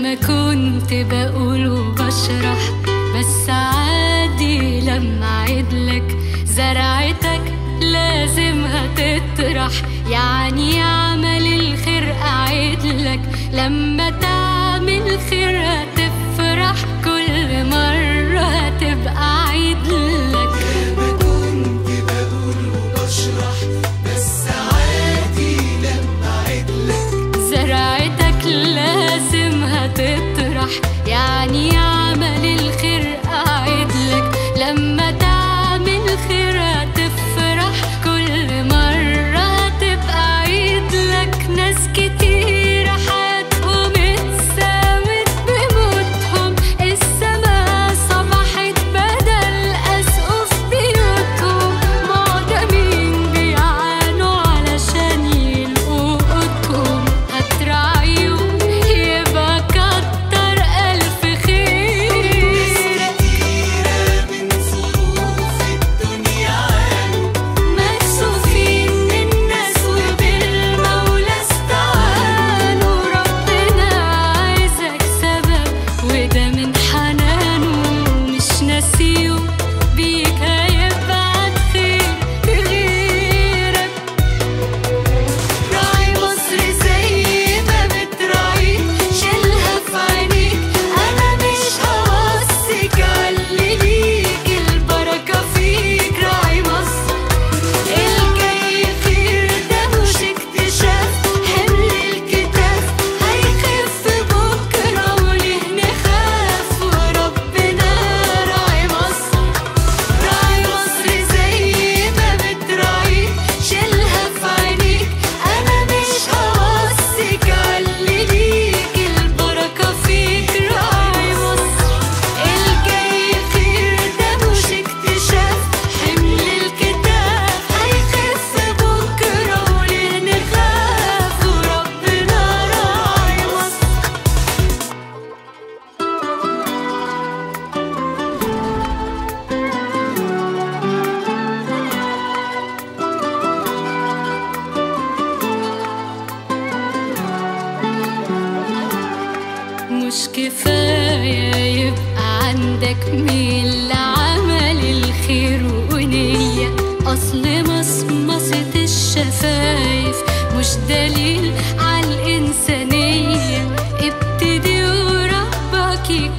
مهما كنت بقول وبشرح بس عادي لما اعدلك زرعتك لازم هتطرح يعني اعمل الخير اعدلك لما تعمل خير هتفرح كل مرة هتبقى عيدلك ما كنت بقول وبشرح بس عادي لما عدلك زرعتك لازم هتطرح يعني اعمل الخير اعدلك لما تعمل خير هتفرح كل مرة هتبقى عيدلك ناس كتير حياتهم اتساوت بموتهم السما صبحت بدل أسقف بيوتهم معدمين بيعانوا علشان يلقوا قوتهم هتراعيهم يبقى كتر ألف خير كتيرة من ظروف الدنيا عانوا مكسوفين من الناس وبالمولى استعانوا ربنا عايزك سبب وده من حنانه مش ناسيه بيك هيبعت خير بغيرك راعي مصر زي ما بتراعيك شيلها في عينيك انا مش هوصيك علي ليك البركه فيك راعي مصر الجاي خير ده مش اكتشاف حمل الكتاف هيخف بكره وليه نخاف وربنا راعي مصر راعي مصر زي ما بتراعيك شيلها في عينيك انا مش هوصيك علي ليك البركه فيك راعي مصر الجاي خير ده مش اكتشاف حمل الكتاف هيخف بكره وليه نخاف وربنا راعي مصر مش كفاية يبقى عندك ميل لعمل الخير ونية أصل مصمصة الشفايف مش دليل على الإنسانية ابتدي وربك يكرمك